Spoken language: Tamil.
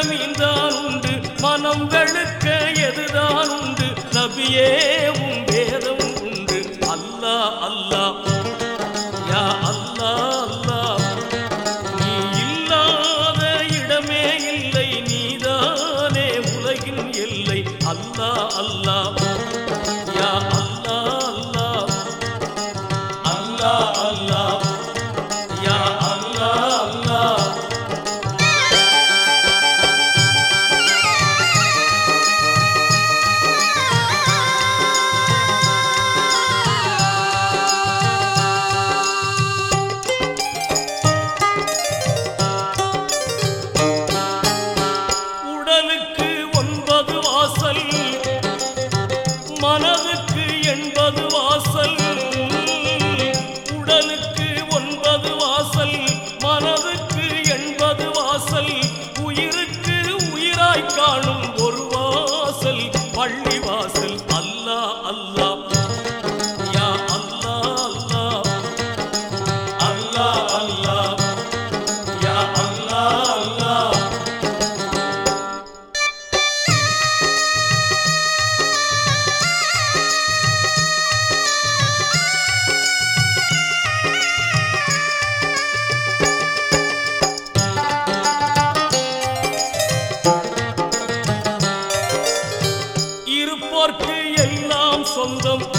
மீன்தான் உண்டு மனம் வெளுக்க எதுதான் உண்டு நபியே உம் வேதம் உண்டு அல்லாஹ் அல்லாஹ் யா அல்லாஹ் அல்லாஹ் நீ இல்லாத இடமே இல்லை நீதானே உலகின் எல்லை அல்லாஹ் அல்லாஹ் யா அல்லாஹ் அல்லாஹ் அல்லாஹ் அல்லாஹ் யா அல்லாஹ் அல்லாஹ் உடலுக்கு ஒன்பது வாசல் மனதுக்கு எண்பது வாசல் உடலுக்கு ஒன்பது வாசல் மனதுக்கு எண்பது வாசல் உயிருக்கு உயிராய் காணும் ஒரு வாசல் பள்ளி வாசல் அல்லாஹ் அல்லாஹ் யா அல்லாஹ் அல்லாஹ் அல்லாஹ் அல்லாஹ் யா அல்லாஹ் அல்லாஹ் இருப்போர்க்கு எல்லாம் சொந்தம்